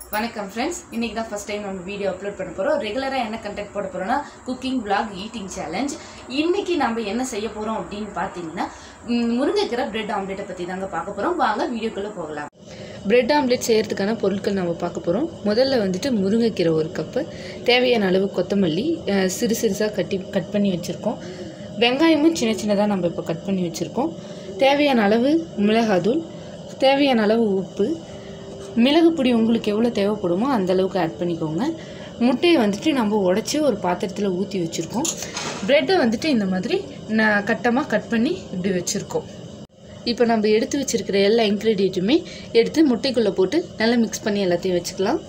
வணக்கம் ஃப்ரெண்ட்ஸ் இன்னைக்கு தான் ஃபஸ்ட் டைம் நம்ம வீடியோ அப்லோட் பண்ண போகிறோம் ரெகுலராக என்ன கண்டென்ட் போட போகிறோம்னா குக்கிங் vlog ஈட்டிங் சேலஞ்ச் இன்னைக்கு நம்ம என்ன செய்ய போகிறோம் அப்படின்னு பார்த்தீங்கன்னா ம், முருங்கைக்கீரை பிரெட் ஆம்லெட்டை பற்றி தாங்க பார்க்க போகிறோம் வாங்க வீடியோக்குள்ளே போகலாம் பிரெட் ஆம்லெட் செய்கிறதுக்கான பொருட்கள் நம்ம பார்க்க போகிறோம் முதல்ல வந்துட்டு முருங்கைக்கீரை ஒரு கப்பு தேவையான அளவு கொத்தமல்லி அஹ், சிறு சிறுசாக கட்டி கட் பண்ணி வச்சுருக்கோம் வெங்காயமும் சின்ன சின்னதாக நம்ம இப்போ கட் பண்ணி வச்சுருக்கோம் தேவையான அளவு மிளகாத்தூள் தேவையான அளவு உப்பு மிளகு பொடி உங்களுக்கு எவ்வளோ தேவைப்படுமோ அந்த அளவுக்கு ஆட் பண்ணிக்கோங்க முட்டையை வந்துட்டு நம்ம உடச்சி ஒரு பாத்திரத்தில் ஊற்றி வச்சுருக்கோம் ப்ரெட்டை வந்துட்டு இந்த மாதிரி நான் கட்டமாக கட் பண்ணி இப்படி வச்சுருக்கோம் இப்போ நம்ம எடுத்து வச்சிருக்கிற எல்லா இன்க்ரீடியண்ட்டுமே எடுத்து முட்டைக்குள்ளே போட்டு நல்லா மிக்ஸ் பண்ணி எல்லாத்தையும் வச்சுக்கலாம்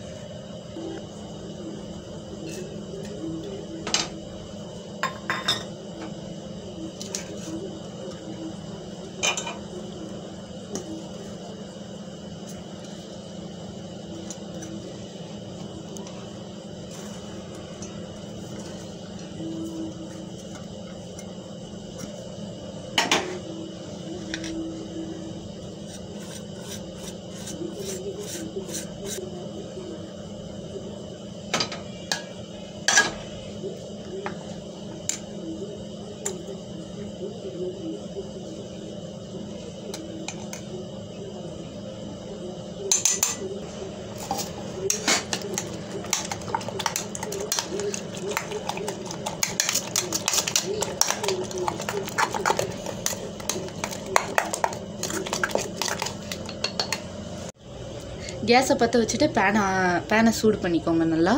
கேஸை பற்ற வச்சுட்டு பேனை பேனை சூடு பண்ணிக்கோங்க நல்லா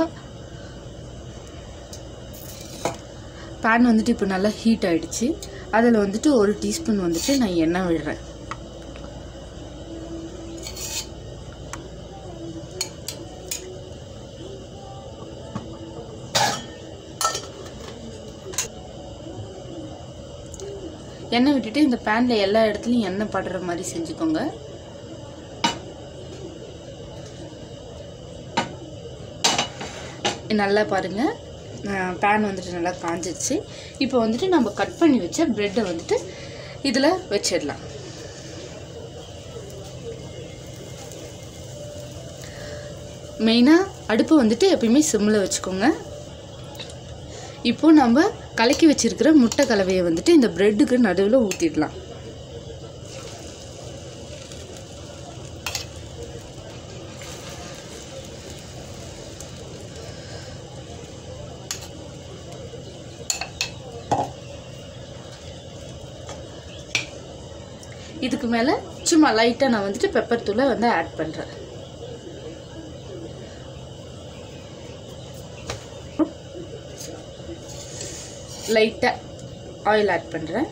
பேன் வந்துட்டு இப்போ நல்லா ஹீட் ஆயிடுச்சு அதில் வந்துட்டு ஒரு டீஸ்பூன் வந்துட்டு நான் எண்ணெய் விடுறேன் எண்ணெய் விட்டுட்டு இந்த பேனில் எல்லா இடத்துலையும் எண்ணெய் படுற மாதிரி செஞ்சுக்கோங்க நல்லா பாருங்கள் பேன் வந்துட்டு நல்லா காஞ்சிடுச்சு இப்போ வந்துட்டு நம்ம கட் பண்ணி வச்ச ப்ரெட்டை வந்துட்டு இதில் வச்சிடலாம் மெயினாக அடுப்பு வந்துட்டு எப்பயுமே சிம்மில் வச்சுக்கோங்க இப்போ நம்ம கலக்கி வச்சிருக்கிற முட்டை கலவையை வந்துட்டு இந்த ப்ரெட்டுக்கு நடுவில் ஊற்றிடலாம் இதுக்கு மேலே சும்மா லைட்டாக நான் வந்துட்டு பெப்பர் தூளை வந்து ஆட் பண்ணுறேன் லைட்டாக ஆயில் ஆட் பண்ணுறேன்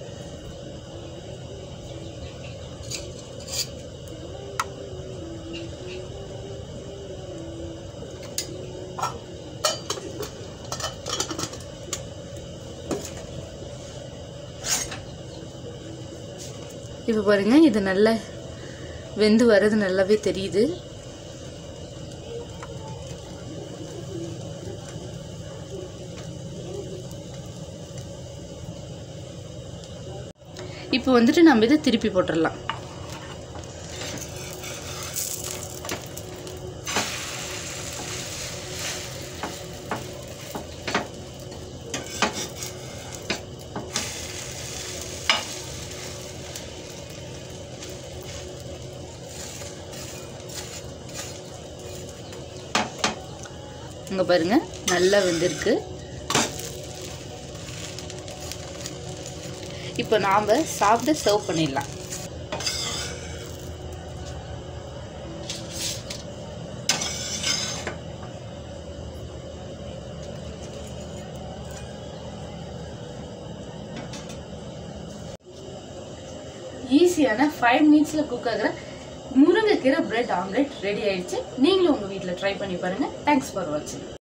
இப்போ பாருங்க இது நல்லா வெந்து வர்றது நல்லாவே தெரியுது இப்போ வந்துட்டு நம்ம இதை திருப்பி போட்டுடலாம் இங்கே பாருங்க நல்லா வெந்திருக்கு இப்போ நாம் சாப்பிட சர்வ் பண்ணிடலாம் ஈஸியான ஃபைவ் மினிட்ஸில் குக் ஆகிற முருங்கைக்கீரை பிரெட் ஆம்லெட் ரெடி ஆயிடுச்சு நீங்களும் உங்கள் வீட்டில் ட்ரை பண்ணி பாருங்கள் தேங்க்ஸ் ஃபார் வாட்சிங்